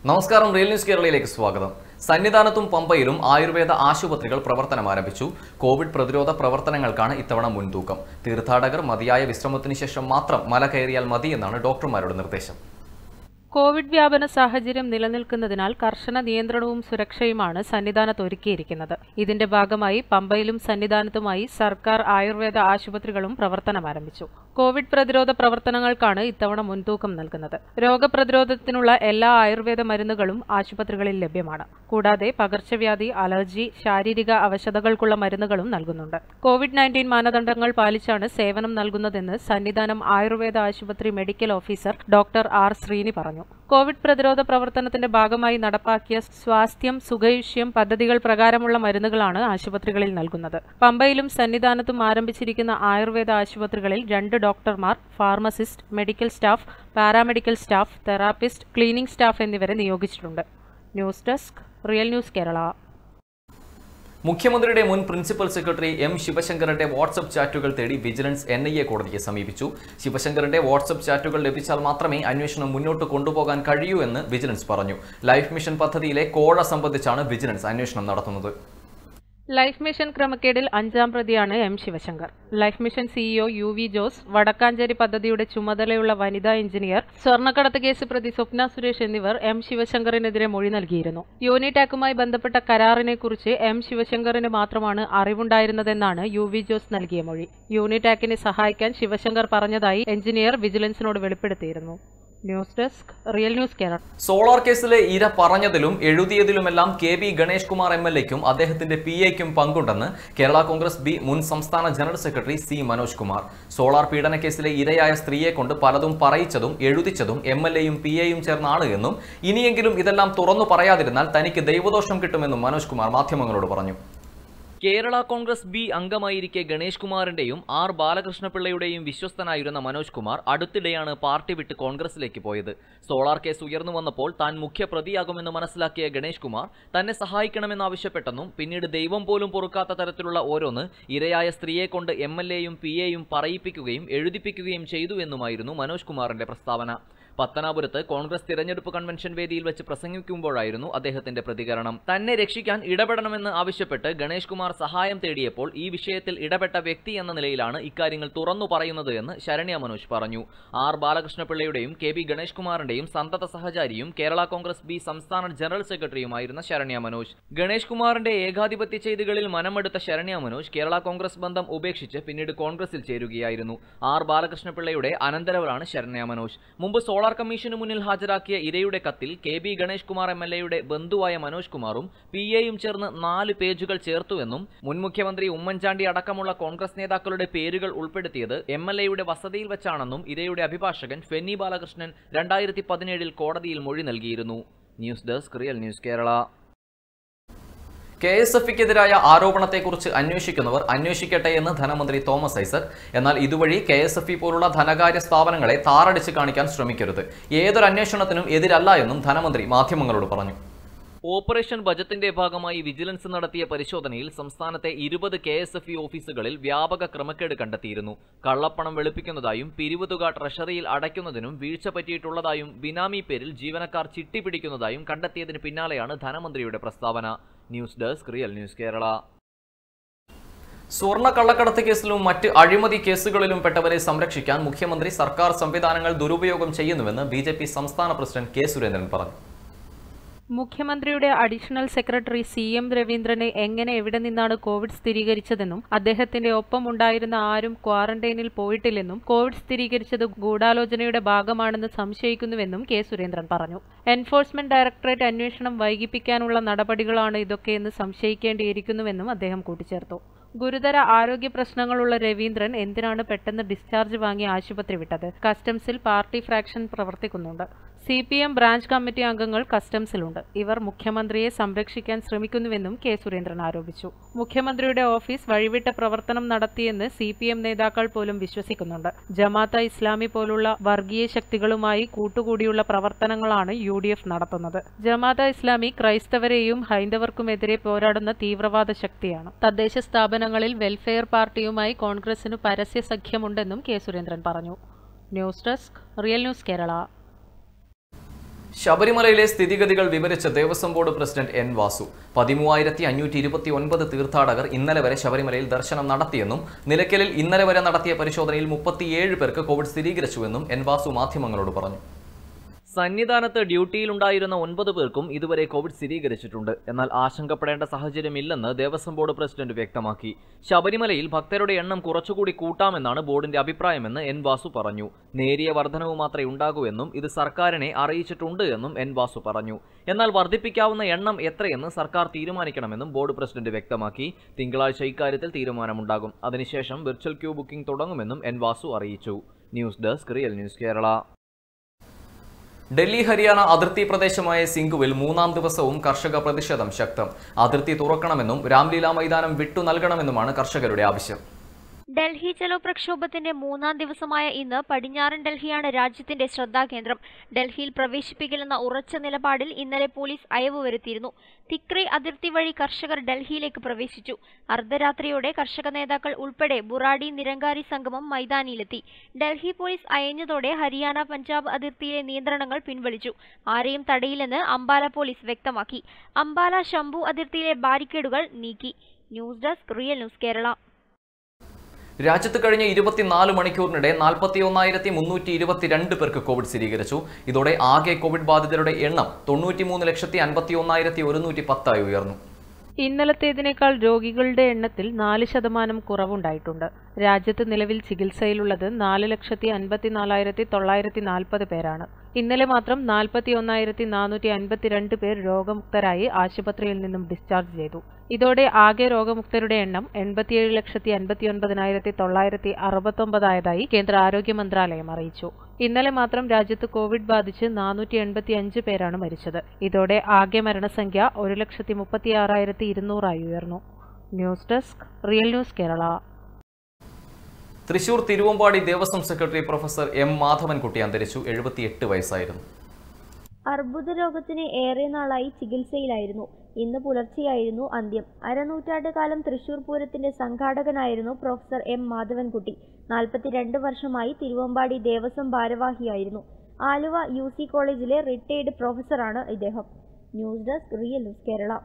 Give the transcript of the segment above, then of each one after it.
നമസ്കാരം real news കേരളയിലേക്ക് സ്വാഗതം സന്നിധാനത്തും പമ്പയിലും ആയുർവേദ ആശുപത്രികൾ പ്രവർത്തനം ആരംഭിച്ചു കോവിഡ് പ്രതിരോധ പ്രവർത്തനങ്ങൾക്കാണ് ഇത്തവണ മുൻതൂക്കം തീർത്ഥാടകർ മതിയായ വിശ്രമത്തിന് ശേഷം മാത്രം മല കയറിയാൽ മതിയെന്നാണ് ഡോക്ടർമാരുടെ നിർദ്ദേശം കോവിഡ് വ്യാപന സാഹചര്യം നിലനിൽക്കുന്നതിനാൽ കർശന നിയന്ത്രണവും സുരക്ഷയുമാണ് സന്നിധാനത്ത് ഒരുക്കിയിരിക്കുന്നത് ഇതിന്റെ ഭാഗമായി പമ്പയിലും സന്നിധാനത്തുമായി സർക്കാർ ആയുർവേദ ആശുപത്രികളും പ്രവർത്തനം ആരംഭിച്ചു കോവിഡ് പ്രതിരോധ പ്രവർത്തനങ്ങൾക്കാണ് ഇത്തവണ മുൻതൂക്കം നൽകുന്നത് രോഗപ്രതിരോധത്തിനുള്ള എല്ലാ ആയുർവേദ മരുന്നുകളും ആശുപത്രികളിൽ ലഭ്യമാണ് കൂടാതെ പകർച്ചവ്യാധി അലർജി ശാരീരിക അവശതകൾക്കുള്ള മരുന്നുകളും നൽകുന്നുണ്ട് കോവിഡ് നയൻറ്റീൻ മാനദണ്ഡങ്ങൾ പാലിച്ചാണ് സേവനം നൽകുന്നതെന്ന് സന്നിധാനം ആയുർവേദ ആശുപത്രി medical officer doctor R Sreeni പറഞ്ഞു കോവിഡ് പ്രതിരോധ പ്രവർത്തനത്തിന്റെ ഭാഗമായി നടപ്പാക്കിയ സ്വാസ്ഥ്യം സുഖയുഷ്യം പദ്ധതികൾ പ്രകാരമുള്ള മരുന്നുകളാണ് ആശുപത്രികളിൽ നൽകുന്നത് പമ്പയിലും സന്നിധാനത്തും ആരംഭിച്ചിരിക്കുന്ന ആയുർവേദ ആശുപത്രികളിൽ രണ്ട് ഡോക്ടർമാർ pharmacist medical staff paramedical staff therapist cleaning staff എന്നിവരെ നിയോഗിച്ചിട്ടുണ്ട് news desk real news Kerala മുഖ്യമന്ത്രിയുടെ മുൻ പ്രിൻസിപ്പൽ സെക്രട്ടറി എം ശിവശങ്കറിന്റെ വാട്സപ്പ് ചാറ്റുകൾ തേടി വിജിലൻസ് എൻ ഐ എ കോടതിയെ സമീപിച്ചു ശിവശങ്കറിന്റെ വാട്സപ്പ് ചാറ്റുകൾ ലഭിച്ചാൽ മാത്രമേ അന്വേഷണം മുന്നോട്ട് കൊണ്ടുപോകാൻ കഴിയൂ എന്ന് വിജിലൻസ് പറഞ്ഞു ലൈഫ് മിഷൻ പദ്ധതിയിലെ കോഴ സംബന്ധിച്ചാണ് വിജിലൻസ് അന്വേഷണം നടത്തുന്നത് ലൈഫ് മിഷൻ ക്രമക്കേടിൽ അഞ്ചാം പ്രതിയാണ് M Sivasankar life mission CEO U V Jose Vadakkanchery പദ്ധതിയുടെ ചുമതലയുള്ള വനിതാ എഞ്ചിനീയർ സ്വർണ്ണക്കടത്ത് കേസ് പ്രതി സ്വപ്ന സുരേഷ് എന്നിവർ എം ശിവശങ്കറിനെതിരെ മൊഴി നൽകിയിരുന്നു യൂണിടാക്കുമായി ബന്ധപ്പെട്ട കരാറിനെക്കുറിച്ച് എം ശിവശങ്കറിന് മാത്രമാണ് അറിവുണ്ടായിരുന്നതെന്നാണ് യു വി ജോസ് നൽകിയ മൊഴി യൂണിടാക്കിനെ സഹായിക്കാൻ ശിവശങ്കർ പറഞ്ഞതായി എഞ്ചിനീയർ വിജിലൻസിനോട് വെളിപ്പെടുത്തിയിരുന്നു news desk real news Kerala solar കേസിലെ ഇര പറഞ്ഞതിലും എഴുതിയതിലുമെല്ലാം K V Ganesh Kumar M L എക്കും അദ്ദേഹത്തിന്റെ പി എക്കും പങ്കുണ്ടെന്ന് കേരള കോൺഗ്രസ് ബി മുൻ സംസ്ഥാന general secretary C Manoj Kumar solar പീഡന കേസിലെ ഇരയായ സ്ത്രീയെ കൊണ്ട് പലതും പറയിച്ചതും എഴുതിച്ചതും എം എൽ എയും പി എയും ചേർന്നാണ് എന്നും ഇനിയെങ്കിലും ഇതെല്ലാം തുറന്നു പറയാതിരുന്നാൽ തനിക്ക് ദൈവദോഷം കിട്ടുമെന്നും മനോജ് കുമാർ മാധ്യമങ്ങളോട് പറഞ്ഞു കേരള കോൺഗ്രസ് ബി അംഗമായിരിക്കെ ഗണേഷ് കുമാറിന്റെയും ആർ ബാലകൃഷ്ണപിള്ളയുടെയും വിശ്വസ്തനായിരുന്ന മനോജ് കുമാർ അടുത്തിടെയാണ് പാർട്ടി വിട്ട് കോൺഗ്രസിലേക്ക് പോയത് സോളാർ കേസ് ഉയർന്നു വന്നപ്പോൾ താൻ മുഖ്യപ്രതിയാകുമെന്ന് മനസ്സിലാക്കിയ ഗണേഷ് കുമാർ തന്നെ സഹായിക്കണമെന്നാവശ്യപ്പെട്ടെന്നും പിന്നീട് ദൈവം പോലും പൊറുക്കാത്ത തരത്തിലുള്ള ഓരോന്ന് ഇരയായ സ്ത്രീയെ കൊണ്ട് എം എൽ എയും പി എയും പറയിപ്പിക്കുകയും എഴുതിപ്പിക്കുകയും ചെയ്തു എന്നുമായിരുന്നു മനോജ് കുമാറിന്റെ പ്രസ്താവന പത്തനാപുരത്ത് കോൺഗ്രസ് തിരഞ്ഞെടുപ്പ് കൺവെൻഷൻ വേദിയിൽ വെച്ച് പ്രസംഗിക്കുമ്പോഴായിരുന്നു അദ്ദേഹത്തിന്റെ പ്രതികരണം തന്നെ രക്ഷിക്കാൻ ഇടപെടണമെന്ന് ആവശ്യപ്പെട്ട് ഗണേഷ് കുമാർ സഹായം തേടിയപ്പോൾ ഈ വിഷയത്തിൽ ഇടപെട്ട വ്യക്തി എന്ന നിലയിലാണ് ഇക്കാര്യങ്ങൾ തുറന്നു പറയുന്നത് എന്ന് ശരണ്യ മനോജ് പറഞ്ഞു ആർ ബാലകൃഷ്ണപിള്ളയുടെയും കെ ബി ഗണേഷ് കുമാറിന്റെയും സന്തത സഹചാരിയും കേരള കോൺഗ്രസ് ബി സംസ്ഥാന ജനറൽ സെക്രട്ടറിയുമായിരുന്ന ശരണ്യ മനോജ് ഗണേഷ് കുമാറിന്റെ ഏകാധിപത്യ ചെയ്തികളിൽ മനമെടുത്ത ശരണ്യ മനോജ് കേരള കോൺഗ്രസ് ബന്ധം ഉപേക്ഷിച്ച് പിന്നീട് കോൺഗ്രസിൽ ചേരുകയായിരുന്നു ആർ ബാലകൃഷ്ണപിള്ളയുടെ അനന്തരവളാണ് ശരണ്യ മനോജ് മുമ്പ് സോളാർ കമ്മീഷന് മുന്നിൽ ഹാജരാക്കിയ ഇരയുടെ കത്തിൽ K B Ganesh Kumar M L എയുടെ ബന്ധുവായ മനോജ് കുമാറും പി എയും ചേർന്ന് നാല് പേജുകൾ ചേർത്തുവെന്നും മുൻ മുഖ്യമന്ത്രി ഉമ്മൻചാണ്ടി അടക്കമുള്ള കോൺഗ്രസ് നേതാക്കളുടെ പേരുകൾ ഉൾപ്പെടുത്തിയത് എം എൽ എയുടെ വസതിയിൽ വെച്ചാണെന്നും ഇരയുടെ അഭിഭാഷകൻ ഫെന്നി ബാലകൃഷ്ണൻ രണ്ടായിരത്തി പതിനേഴിൽ കോടതിയിൽ മൊഴി നൽകിയിരുന്നു news desk real news Kerala K S എഫിക്കെതിരായ ആരോപണത്തെക്കുറിച്ച് അന്വേഷിക്കുന്നവർ അന്വേഷിക്കട്ടെ എന്ന് ധനമന്ത്രി തോമസ് ഐസക് എന്നാൽ ഇതുവഴി കെ എസ് എഫ് ഇ പോലുള്ള ധനകാര്യ സ്ഥാപനങ്ങളെ താറടിച്ച് കാണിക്കാൻ ശ്രമിക്കരുത് ഏതൊരു അന്വേഷണത്തിനും എതിരല്ല എന്നും ധനമന്ത്രി മാധ്യമങ്ങളോട് പറഞ്ഞു ഓപ്പറേഷൻ ബജറ്റിന്റെ ഭാഗമായി വിജിലൻസ് നടത്തിയ പരിശോധനയിൽ സംസ്ഥാനത്തെ ഇരുപത് കെ എസ് എഫ് ഇ ഓഫീസുകളിൽ വ്യാപക ക്രമക്കേട് കണ്ടെത്തിയിരുന്നു കള്ളപ്പണം വെളുപ്പിക്കുന്നതായും പിരിവ് തുക ട്രഷറിയിൽ അടയ്ക്കുന്നതിനും വീഴ്ച പറ്റിയിട്ടുള്ളതായും ബിനാമി പേരിൽ ജീവനക്കാർ ചിട്ടി പിടിക്കുന്നതായും കണ്ടെത്തിയതിന് പിന്നാലെയാണ് ധനമന്ത്രിയുടെ പ്രസ്താവന news desk real news Kerala സ്വർണ്ണ കള്ളക്കടത്ത് കേസിലും മറ്റ് അഴിമതി കേസുകളിലും പെട്ടവരെ സംരക്ഷിക്കാൻ മുഖ്യമന്ത്രി സർക്കാർ സംവിധാനങ്ങൾ ദുരുപയോഗം ചെയ്യുന്നുവെന്ന് ബി സംസ്ഥാന പ്രസിഡന്റ് കെ സുരേന്ദ്രൻ പറഞ്ഞു മുഖ്യമന്ത്രിയുടെ അഡീഷണൽ സെക്രട്ടറി സി എം രവീന്ദ്രനെ എങ്ങനെ എവിടെ നിന്നാണ് കോവിഡ് സ്ഥിരീകരിച്ചതെന്നും അദ്ദേഹത്തിന്റെ ഒപ്പം ഉണ്ടായിരുന്ന ആരും ക്വാറന്റൈനിൽ പോയിട്ടില്ലെന്നും കോവിഡ് സ്ഥിരീകരിച്ചത് ഗൂഢാലോചനയുടെ ഭാഗമാണെന്ന് സംശയിക്കുന്നുവെന്നും കെ സുരേന്ദ്രൻ പറഞ്ഞു എൻഫോഴ്സ്മെന്റ് ഡയറക്ടറേറ്റ് അന്വേഷണം വൈകിപ്പിക്കാനുള്ള നടപടികളാണ് ഇതൊക്കെയെന്ന് സംശയിക്കേണ്ടിയിരിക്കുന്നുവെന്നും അദ്ദേഹം കൂട്ടിച്ചേർത്തു ഗുരുതര ആരോഗ്യ പ്രശ്നങ്ങളുള്ള രവീന്ദ്രൻ എന്തിനാണ് പെട്ടെന്ന് ഡിസ്ചാർജ് വാങ്ങി ആശുപത്രി വിട്ടത് കസ്റ്റംസിൽ പാർട്ടി ഫ്രാക്ഷൻ പ്രവർത്തിക്കുന്നുണ്ട് C P M branch committee അംഗങ്ങൾ കസ്റ്റംസിലുണ്ട് ഇവർ മുഖ്യമന്ത്രിയെ സംരക്ഷിക്കാൻ ശ്രമിക്കുന്നുവെന്നും കെ സുരേന്ദ്രൻ ആരോപിച്ചു മുഖ്യമന്ത്രിയുടെ ഓഫീസ് വഴിവിട്ട പ്രവർത്തനം നടത്തിയെന്ന് സി പി എം നേതാക്കൾ പോലും വിശ്വസിക്കുന്നുണ്ട് ജമാഅത്തെ ഇസ്ലാമി പോലുള്ള വർഗീയ ശക്തികളുമായി കൂട്ടുകൂടിയുള്ള പ്രവർത്തനങ്ങളാണ് യു ഡി എഫ് നടത്തുന്നത് ജമാഅത്തെ ഇസ്ലാമി ക്രൈസ്തവരെയും ഹൈന്ദവർക്കുമെതിരെ പോരാടുന്ന തീവ്രവാദ ശക്തിയാണ് തദ്ദേശ സ്ഥാപനങ്ങളിൽ വെൽഫെയർ പാർട്ടിയുമായി കോൺഗ്രസിനു പരസ്യ സഖ്യമുണ്ടെന്നും കെ സുരേന്ദ്രൻ പറഞ്ഞു news desk real news Kerala ശബരിമലയിലെ സ്ഥിതിഗതികൾ വിവരിച്ച Devaswom board president N Vasu പതിമൂവായിരത്തി അഞ്ഞൂറ്റി ഇരുപത്തി ഒൻപത് തീർത്ഥാടകർ ഇന്നലെ വരെ ശബരിമലയിൽ ദർശനം നടത്തിയെന്നും നിലയ്ക്കലിൽ ഇന്നലെ വരെ നടത്തിയ പരിശോധനയിൽ മുപ്പത്തിയേഴ് പേർക്ക് കോവിഡ് സ്ഥിരീകരിച്ചുവെന്നും എൻ വാസു മാധ്യമങ്ങളോട് പറഞ്ഞു സന്നിധാനത്ത് ഡ്യൂട്ടിയിലുണ്ടായിരുന്ന ഒൻപത് പേർക്കും ഇതുവരെ കോവിഡ് സ്ഥിരീകരിച്ചിട്ടുണ്ട് എന്നാൽ ആശങ്കപ്പെടേണ്ട സാഹചര്യമില്ലെന്ന് ദേവസ്വം ബോർഡ് പ്രസിഡന്റ് വ്യക്തമാക്കി ശബരിമലയിൽ ഭക്തരുടെ എണ്ണം കുറച്ചുകൂടി കൂട്ടാമെന്നാണ് ബോർഡിന്റെ അഭിപ്രായമെന്ന് എൻ വാസു പറഞ്ഞു നേരിയ വർധനവ് മാത്രമേ ഉണ്ടാകൂ എന്നും ഇത് സർക്കാരിനെ അറിയിച്ചിട്ടുണ്ട് എന്നും എൻ വാസു പറഞ്ഞു എന്നാൽ വർദ്ധിപ്പിക്കാവുന്ന എണ്ണം എത്രയെന്ന് സർക്കാർ തീരുമാനിക്കണമെന്നും ബോർഡ് പ്രസിഡന്റ് വ്യക്തമാക്കി തിങ്കളാഴ്ച ഇക്കാര്യത്തിൽ തീരുമാനമുണ്ടാകും അതിനുശേഷം വിർച്വൽ ക്യൂ ബുക്കിംഗ് തുടങ്ങുമെന്നും എൻ വാസു അറിയിച്ചു news desk real news Kerala Delhi Haryana അതിർത്തി പ്രദേശമായ സിംഗുവിൽ മൂന്നാം ദിവസവും കർഷക പ്രതിഷേധം ശക്തം അതിർത്തി തുറക്കണമെന്നും രാംലീല മൈതാനം വിട്ടു നൽകണമെന്നുമാണ് കർഷകരുടെ ആവശ്യം ഡൽഹി ചലോ പ്രക്ഷോഭത്തിന്റെ മൂന്നാം ദിവസമായ ഇന്ന് പടിഞ്ഞാറൻ ഡൽഹിയാണ് രാജ്യത്തിന്റെ ശ്രദ്ധാകേന്ദ്രം ഡൽഹിയിൽ പ്രവേശിപ്പിക്കില്ലെന്ന ഉറച്ച നിലപാടിൽ ഇന്നലെ പോലീസ് അയവ് വരുത്തിയിരുന്നു തിക്രി അതിർത്തി വഴി കർഷകർ ഡൽഹിയിലേക്ക് പ്രവേശിച്ചു അർദ്ധരാത്രിയോടെ കർഷക നേതാക്കൾ ഉൾപ്പെടെ ബുറാഡി നിരങ്കാരി സംഗമം മൈതാനിയിലെത്തി ഡൽഹി പോലീസ് അയഞ്ഞതോടെ ഹരിയാന പഞ്ചാബ് അതിർത്തിയിലെ നിയന്ത്രണങ്ങൾ പിൻവലിച്ചു ആരെയും തടയില്ലെന്ന് അംബാല പോലീസ് വ്യക്തമാക്കി അംബാല ശംഭു അതിർത്തിയിലെ ബാരിക്കേഡുകൾ നീക്കി news desk real news Kerala രാജ്യത്ത് കഴിഞ്ഞ ഇരുപത്തിനാല് മണിക്കൂറിനിടെ നാൽപ്പത്തി ഒന്നായിരത്തി മുന്നൂറ്റി ഇരുപത്തിരണ്ട് പേർക്ക് കോവിഡ് സ്ഥിരീകരിച്ചു ഇതോടെ ആകെ കോവിഡ് ബാധിതരുടെ എണ്ണം തൊണ്ണൂറ്റിമൂന്ന് ലക്ഷത്തി അൻപത്തി ഒന്നായിരത്തി ഒരുന്നൂറ്റി പത്തായി ഉയർന്നു ഇന്നലത്തേതിനേക്കാൾ രോഗികളുടെ എണ്ണത്തിൽ നാല് ശതമാനം കുറവുണ്ടായിട്ടുണ്ട് രാജ്യത്ത് നിലവിൽ ചികിത്സയിലുള്ളത് നാല് ലക്ഷത്തി അൻപത്തിനാലായിരത്തി തൊള്ളായിരത്തി നാൽപ്പത് പേരാണ് ഇന്നലെ മാത്രം നാൽപ്പത്തി ഒന്നായിരത്തി നാനൂറ്റി അൻപത്തിരണ്ട് പേർ രോഗമുക്തരായി ആശുപത്രിയിൽ നിന്നും ഡിസ്ചാർജ് ചെയ്തു ഇതോടെ ആകെ രോഗമുക്തരുടെ എണ്ണം എൺപത്തിയേഴ് ലക്ഷത്തി അൻപത്തി ഒൻപതിനായിരത്തി തൊള്ളായിരത്തി അറുപത്തൊമ്പതായതായി കേന്ദ്ര ആരോഗ്യ മന്ത്രാലയം അറിയിച്ചു ഇന്നലെ മാത്രം രാജ്യത്ത് കോവിഡ് ബാധിച്ച് നാനൂറ്റി എൺപത്തി അഞ്ച് പേരാണ് മരിച്ചത് ഇതോടെ ആകെ മരണസംഖ്യ ഒരു ലക്ഷത്തി മുപ്പത്തി ആറായിരത്തി ഇരുന്നൂറായി ഉയർന്നു news desk real news Kerala Thrissur Thiruvambady Devaswom secretary professor M Madhavankutty അന്തരിച്ചു എഴുപത്തിയെട്ട് വയസ്സായിരുന്നു അർബുദ രോഗത്തിന് ഏറെ നാളായി ചികിത്സയിലായിരുന്നു ഇന്ന് പുലർച്ചെയായിരുന്നു അന്ത്യം അരനൂറ്റാണ്ട് കാലം തൃശൂർ പൂരത്തിന്റെ സംഘാടകനായിരുന്നു പ്രൊഫസർ എം മാധവൻകുട്ടി നാൽപ്പത്തിരണ്ട് വർഷമായി തിരുവമ്പാടി ദേവസ്വം ഭാരവാഹിയായിരുന്നു ആലുവ യു സി കോളേജിലെ റിട്ടയർഡ് പ്രൊഫസറാണ് ഇദ്ദേഹം news desk real news Kerala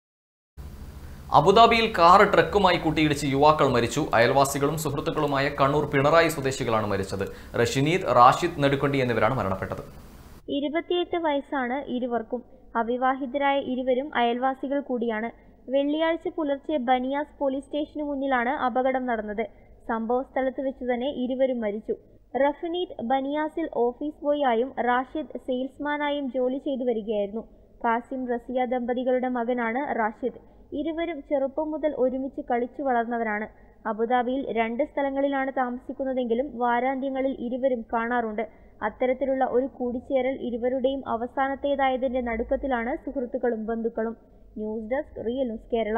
അബുദാബിയിൽ കാർ ട്രക്കുമായി കൂട്ടിയിടിച്ച് യുവാക്കൾ മരിച്ചു അയൽവാസികളും സുഹൃത്തുക്കളുമായ കണ്ണൂർ പിണറായി സ്വദേശികളാണ് മരിച്ചത് റഷിനീദ് റാഷിദ് നെടുക്കൊണ്ടി എന്നിവരാണ് മരണപ്പെട്ടത് ഇരുപത്തിയെട്ട് വയസ്സാണ് ഇരുവർക്കും അവിവാഹിതരായ ഇരുവരും അയൽവാസികൾ കൂടിയാണ് വെള്ളിയാഴ്ച പുലർച്ചെ ബനിയാസ് പോലീസ് സ്റ്റേഷന് മുന്നിലാണ് അപകടം നടന്നത് സംഭവ സ്ഥലത്ത് വെച്ച് തന്നെ ഇരുവരും മരിച്ചു റഫനീത് ബനിയാസിൽ ഓഫീസ് ബോയായും റാഷിദ് സെയിൽസ്മാനായും ജോലി ചെയ്തു വരികയായിരുന്നു കാസിം റസിയ ദമ്പതികളുടെ മകനാണ് റാഷിദ് ഇരുവരും ചെറുപ്പം മുതൽ ഒരുമിച്ച് കളിച്ചു വളർന്നവരാണ് അബുദാബിയിൽ രണ്ട് സ്ഥലങ്ങളിലാണ് താമസിക്കുന്നതെങ്കിലും വാരാന്ത്യങ്ങളിൽ ഇരുവരും കാണാറുണ്ട് അത്തരത്തിലുള്ള ഒരു കൂടിച്ചേരൽ ഇരുവരുടെയും അവസാനത്തേതായതിന്റെ നടുക്കത്തിലാണ് സുഹൃത്തുക്കളും ബന്ധുക്കളും news desk real news Kerala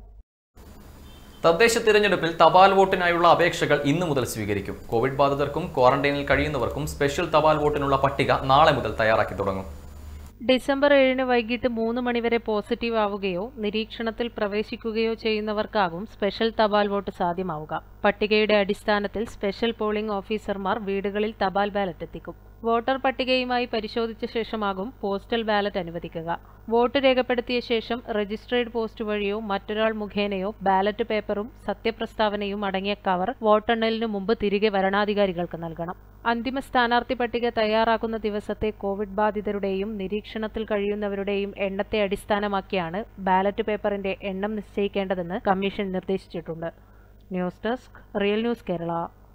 തദ്ദേശ തിരഞ്ഞെടുപ്പിൽ തപാൽ വോട്ടിനായുള്ള അപേക്ഷകൾ ഇന്നു മുതൽ സ്വീകരിക്കും കോവിഡ് ബാധിതർക്കും ക്വാറന്റൈനിൽ കഴിയുന്നവർക്കും സ്പെഷ്യൽ തപാൽ വോട്ടിനുള്ള പട്ടിക നാളെ മുതൽ തയ്യാറാക്കി തുടങ്ങും ഡിസംബർ ഏഴിന് വൈകിട്ട് മൂന്ന് മണിവരെ പോസിറ്റീവ് ആവുകയോ നിരീക്ഷണത്തിൽ പ്രവേശിക്കുകയോ ചെയ്യുന്നവർക്കാകും സ്പെഷ്യൽ തപാൽ വോട്ട് സാധ്യമാവുക പട്ടികയുടെ അടിസ്ഥാനത്തിൽ സ്പെഷ്യൽ പോളിംഗ് ഓഫീസർമാർ വീടുകളിൽ തപാൽ ബാലറ്റ് എത്തിക്കും വോട്ടർ പട്ടികയുമായി പരിശോധിച്ച ശേഷമാകും പോസ്റ്റൽ ബാലറ്റ് അനുവദിക്കുക വോട്ട് രേഖപ്പെടുത്തിയ ശേഷം രജിസ്ട്രേഡ് പോസ്റ്റ് വഴിയോ മറ്റൊരാൾ മുഖേനയോ ബാലറ്റ് പേപ്പറും സത്യപ്രസ്താവനയും അടങ്ങിയ കവർ വോട്ടെണ്ണലിനു മുമ്പ് തിരികെ വരണാധികാരികൾക്ക് നൽകണം അന്തിമ സ്ഥാനാർത്ഥി പട്ടിക തയ്യാറാക്കുന്ന ദിവസത്തെ കോവിഡ് ബാധിതരുടെയും നിരീക്ഷണത്തിൽ കഴിയുന്നവരുടെയും എണ്ണത്തെ അടിസ്ഥാനമാക്കിയാണ് ബാലറ്റ് പേപ്പറിന്റെ എണ്ണം നിശ്ചയിക്കേണ്ടതെന്ന് കമ്മീഷൻ നിർദ്ദേശിച്ചിട്ടുണ്ട് news desk real news Kerala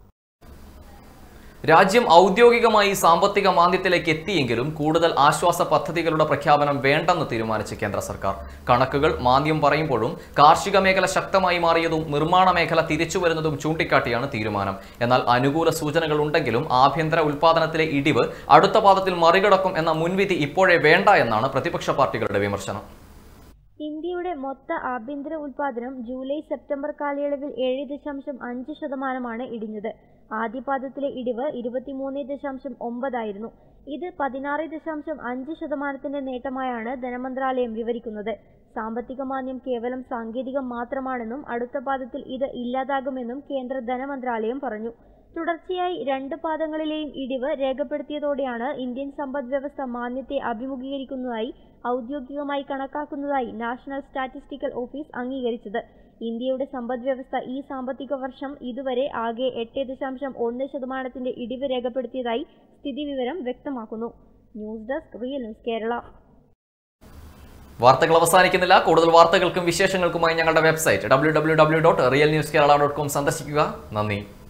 രാജ്യം ഔദ്യോഗികമായി സാമ്പത്തിക മാന്ദ്യത്തിലേക്ക് എത്തിയെങ്കിലും കൂടുതൽ ആശ്വാസ പദ്ധതികളുടെ പ്രഖ്യാപനം വേണ്ടെന്ന് തീരുമാനിച്ച് കേന്ദ്ര സർക്കാർ കണക്കുകൾ മാന്ദ്യം പറയുമ്പോഴും കാർഷിക മേഖല ശക്തമായി മാറിയതും നിർമ്മാണ മേഖല തിരിച്ചു വരുന്നതും ചൂണ്ടിക്കാട്ടിയാണ് തീരുമാനം എന്നാൽ അനുകൂല സൂചനകൾ ഉണ്ടെങ്കിലും ആഭ്യന്തര ഉൽപാദനത്തിലെ ഇടിവ് അടുത്ത പാദത്തിൽ മറികടക്കും എന്ന മുൻവിധി ഇപ്പോഴേ വേണ്ട എന്നാണ് പ്രതിപക്ഷ പാർട്ടികളുടെ വിമർശനം ഇന്ത്യയുടെ മൊത്ത ആഭ്യന്തര ഉൽപാദനം ജൂലൈ സെപ്റ്റംബർ കാലയളവിൽ ഏഴ് ദശാംശം അഞ്ച് ശതമാനമാണ് ഇടിഞ്ഞത് ആദ്യപാദത്തിലെ ഇടിവ് ഇരുപത്തിമൂന്ന് ദശാംശം ഒമ്പതായിരുന്നു ഇത് പതിനാറ് ദശാംശം അഞ്ച് ശതമാനത്തിന്റെ നേട്ടമായാണ് ധനമന്ത്രാലയം വിവരിക്കുന്നത് സാമ്പത്തിക മാന്ദ്യം കേവലം സാങ്കേതികം മാത്രമാണെന്നും അടുത്ത പാദത്തിൽ ഇത് ഇല്ലാതാകുമെന്നും കേന്ദ്ര ധനമന്ത്രാലയം പറഞ്ഞു തുടർച്ചയായി രണ്ട് പാദങ്ങളിലെയും ഇടിവ് രേഖപ്പെടുത്തിയതോടെയാണ് ഇന്ത്യൻ സമ്പദ് വ്യവസ്ഥ മാന്ദ്യത്തെ അഭിമുഖീകരിക്കുന്നതായി ഔദ്യോഗികമായി കണക്കാക്കുന്നതായി നാഷണൽ സ്റ്റാറ്റിസ്റ്റിക്കൽ ഓഫീസ് അംഗീകരിച്ചത് ഇന്ത്യയുടെ സമ്പദ് വ്യവസ്ഥ ഈ സാമ്പത്തിക വർഷം ഇതുവരെ ആകെ എട്ട് ദശാംശം ഒന്ന് ശതമാനത്തിന്റെ ഇടിവ് രേഖപ്പെടുത്തിയതായി സ്ഥിതിവിവരം വ്യക്തമാക്കുന്നു news desk real news Kerala വാർത്തകൾ അവസാനിക്കുന്നില്ല കൂടുതൽ വാർത്തകൾക്കും വിശേഷങ്ങൾക്കുമായി ഞങ്ങളുടെ website W W W dot real news Kerala dot com സന്ദർശിക്കുക നന്ദി